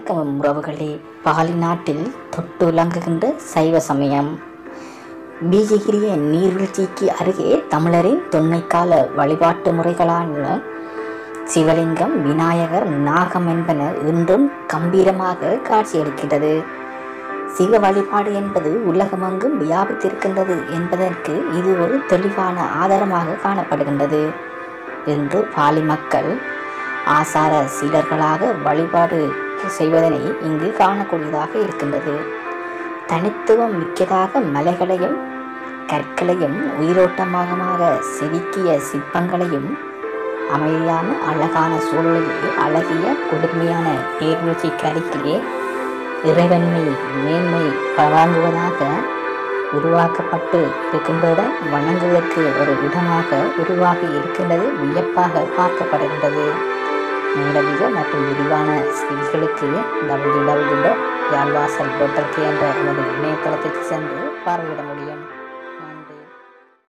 வணக்கம் உறவுகளே பாலி நாட்டில் தொட்டுலங்குகின்ற சைவ சமயம் பீஜகிரிய நீர்வீழ்ச்சிக்கு அருகே தமிழரின் தொன்மைக்கால வழிபாட்டு முறைகளான சிவலிங்கம் விநாயகர் நாகம் என்பன இன்றும் கம்பீரமாக காட்சியளிக்கின்றது சிவ வழிபாடு என்பது உலகமெங்கும் வியாபித்திருக்கின்றது என்பதற்கு இது ஒரு தெளிவான ஆதாரமாக காணப்படுகின்றது என்று பாலி மக்கள் ஆசார சீலர்களாக வழிபாடு செய்வதனை இங்கு காணக்கூடியதாக இருக்கின்றது தனித்துவம் மிக்கதாக மலைகளையும் கற்களையும் உயிரோட்டமாக செதுக்கிய சிற்பங்களையும் அமைதியான அழகான சூழலிலே அழகிய குளிர்மையான நீர்வீழ்ச்சி கருக்கிலே இறைவன்மை மேன்மை வழங்குவதாக உருவாக்கப்பட்டு இருக்கின்றதுடன் வணங்குவதற்கு ஒரு இடமாக உருவாகி இருக்கின்றது வியப்பாக பார்க்கப்படுகின்றது மேலதிக மற்றும் விரிவான செய்திகளுக்கு W W dot Yazhvasal dot என்ற எனது இணையதளத்திற்கு சென்று பார்வையிட முடியும்